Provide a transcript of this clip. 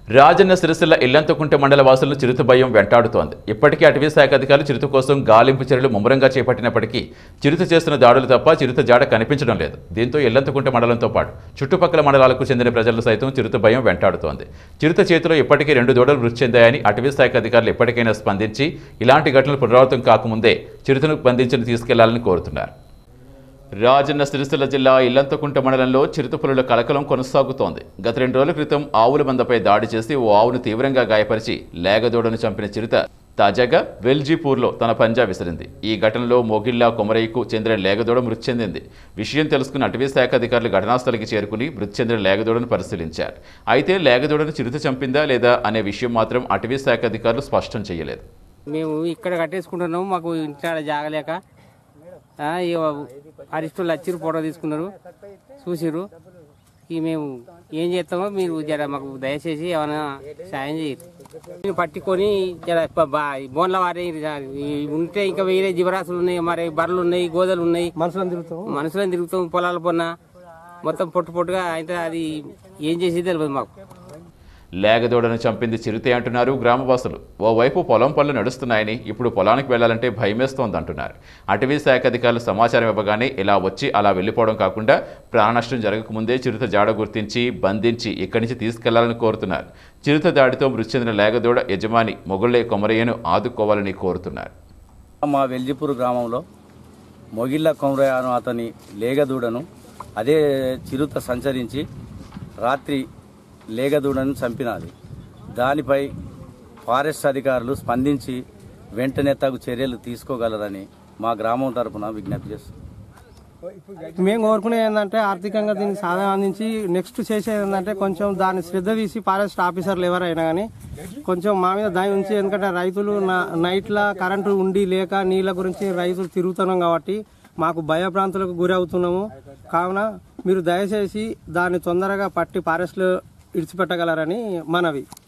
రాజన్న సిరిసిల్ల ఇల్లంతకుంట మండల వాసులను చిరుత భయం వెంటాడుతోంది ఇప్పటికీ అటవీ శాఖ అధికారులు చిరుత కోసం గాలింపు చర్యలు ముమ్మరంగా చేపట్టినప్పటికీ చిరుత చేస్తున్న దాడులు తప్ప చిరుత జాడ కనిపించడం లేదు దీంతో ఇల్లంతకుంట మండలంతో పాటు చుట్టుపక్కల మండలాలకు చెందిన ప్రజలు సైతం చిరుత భయం వెంటాడుతోంది చిరుత చేతిలో ఇప్పటికీ రెండు దూడలు మృతి చెందాయని అటవీ శాఖ అధికారులు ఎప్పటికైనా స్పందించి ఇలాంటి ఘటనలు పునరావృతం కాకముందే చిరుతను బంధించి తీసుకెళ్లాలని కోరుతున్నారు రాజన్న సిరిసిల్ల జిల్లా ఇల్లంతకుంట మండలంలో చిరుతపులుల కలకలం కొనసాగుతోంది గత రెండు రోజుల క్రితం ఆవుల మందపై దాడి చేసి ఓ ఆవును తీవ్రంగా గాయపరిచి లేగదూడను చంపిన చిరుత తాజాగా వెల్జీపూర్లో తన పంజా విసిరింది ఈ ఘటనలో మొగిల్లా కొమరయ్యకు చెందిన లేగదూడ మృతి చెందింది విషయం తెలుసుకున్న అటవీ శాఖ అధికారులు ఘటనాస్థలికి చేరుకుని మృతి చెందిన లేగదూడను పరిశీలించారు అయితే లేగదూడను చిరుత చంపిందా లేదా అనే విషయం మాత్రం అటవీ శాఖ అధికారులు స్పష్టం చేయలేదు మేము ఇక్కడ కట్టేసుకుంటున్నాము మాకు ఇంట్లో జాగలేక ఆ, ఇక అరిస్టులు వచ్చిర్రు ఫోటో తీసుకున్నారు చూసిర్రు ఇక మేము ఏం చేస్తామో మీరు జర మాకు దయచేసి ఏమైనా సాయం చేయరు మేము పట్టుకొని జర ప- బా- బోన్ల వారే ఉంటే ఇంకా వేరే జీవరాశులు ఉన్నాయి మరి బర్రెలు ఉన్నాయి గోదలు ఉన్నాయి మనుషులను తిరుగుతాం మనుషులను తిరుగుతాం పొలాల పొన్న మొత్తం పొట్టు పొట్టుగా అయితే అది ఏం చేసేది తెలియదు మాకు లేగదూడను చంపింది చిరుతే అంటున్నారు గ్రామవాసులు ఓవైపు పొలం పనులు నడుస్తున్నాయని ఇప్పుడు పొలానికి వెళ్లాలంటే భయమేస్తోంది అంటున్నారు అటవీ శాఖ అధికారులు సమాచారం ఇవ్వగానే ఇలా వచ్చి అలా వెళ్ళిపోవడం కాకుండా ప్రాణనష్టం జరగకముందే చిరుత జాడ గుర్తించి బంధించి ఇక్కడి నుంచి తీసుకెళ్లాలని కోరుతున్నారు చిరుత దాడితో మృతి చెందిన లేగదూడ యజమాని మొగుళ్లే కొమరయ్యను ఆదుకోవాలని కోరుతున్నారు మా వెల్జిపూర్ గ్రామంలో మొగిళ్ళ కొమరయాను అతని లేగదూడను అదే చిరుత సంచరించి రాత్రి లేగదూడను చంపినది దానిపై ఫారెస్ట్ అధికారులు స్పందించి వెంటనే తగు చర్యలు తీసుకోగలరని మా గ్రామం తరపున విజ్ఞప్తి చేస్తున్నాం మేము కోరుకునేది ఏంటంటే ఆర్థికంగా దీనికి సాధన అందించి నెక్స్ట్ చేసేది ఏంటంటే కొంచెం దాన్ని శ్రద్ధ తీసి ఫారెస్ట్ ఆఫీసర్లు ఎవరైనా కానీ కొంచెం మా మీద దయ ఉంచి ఎందుకంటే రైతులు నా- నైట్ల కరెంటు ఉండి లేక నీళ్ళ గురించి రైతులు తిరుగుతున్నాం కాబట్టి మాకు భయభ్రాంతులకు గురి అవుతున్నాము కావున మీరు దయచేసి దాన్ని తొందరగా పట్టి ఫారెస్ట్లో ఇడిచిపెట్టగలరని మనవి